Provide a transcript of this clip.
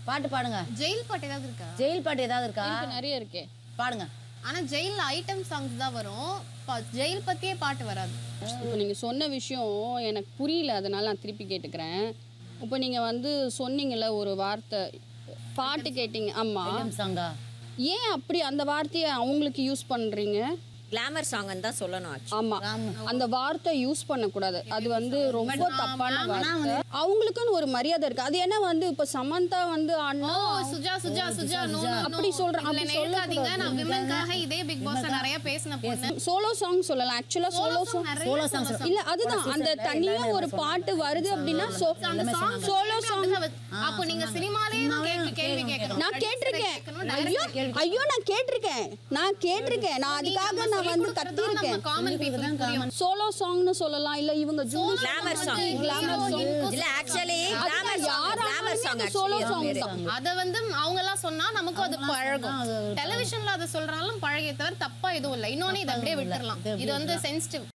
பாட்டு பாடுங்க ஜெயில் பாட்டு ஏதாவது இருக்கா ஜெயில் பாட்டு ஏதாவது இருக்கா எனக்கு நிறைய இருக்கே பாடுங்க ஆனா ஜெயில்ல ஐட்டம் சாங்ஸ் தான் வரும் ப- ஜெயில் பத்தியே பாட்டு வராது இப்போ நீங்கள் சொன்ன விஷயம் எனக்கு புரியல அதனால நான் திருப்பி கேட்டுக்கிறேன் இப்போ நீங்கள் வந்து சொன்னீங்கல்ல ஒரு வார்த்தை பாட்டு கேட்டீங்க ஆமாம் ஐட்டம் சாங்கா ஏன் அப்படி அந்த வார்த்தையை அவங்களுக்கு யூஸ் பண்ணுறீங்க கிளாமர் சாங்னு தான் சொல்லணும் ஆச்சு ஆமாம் அந்த வார்த்தை யூஸ் பண்ணக்கூடாது அது வந்து ரொம்ப தப்பான வார்த்தை அவங்களுக்குன்னு ஒரு மரியாதை இருக்கு அது என்ன வந்து இப்போ சமந்தா வந்து ஓ அண்ணா சுஜா சுஜா சுஜா நோ அப்படி சொல்றேன், அப்படி நினைக்காதீங்க நான் விமன்காக இதே பிக் பாஸ்ல நிறைய பேசின பொண்ணு சோலோ சாங் சொல்லலாம் ஆக்சுவலா சோலோ சாங் நிறைய சோலோ சாங்ஸ் இல்ல அதுதான் அந்த தனியா ஒரு பாட்டு வருது அப்படின்னா சோலோ சாங் அப்போ நீங்க சினிமாலயே கேள்வி கேள்வி கேட்கணும் நான் கேட்டிருக்கேன் கேட்கணும், ஐயோ ஐயோ நான் கேட்டிருக்கேன் நான் கேட்டிருக்கேன் நான் அதுக்காக நான் வந்து கத்திருக்கேன் காமன் பீப்புள் புரியும் சோலோ சாங்னு சொல்லலாம் இல்ல இவங்க Julie glamour song glamour song இல்ல actually glamour song glamour song solo actually song தான் அத வந்து அவங்க எல்லாம் சொன்னா நமக்கும் அது பழகும் டெலிவிஷன்ல அத சொல்றாலும் பழகிய தவிர தப்பா எதுவும் இல்ல இன்னொன்னு இதை அப்படியே விட்டுறலாம் இது வந்து சென்சிட்டிவ்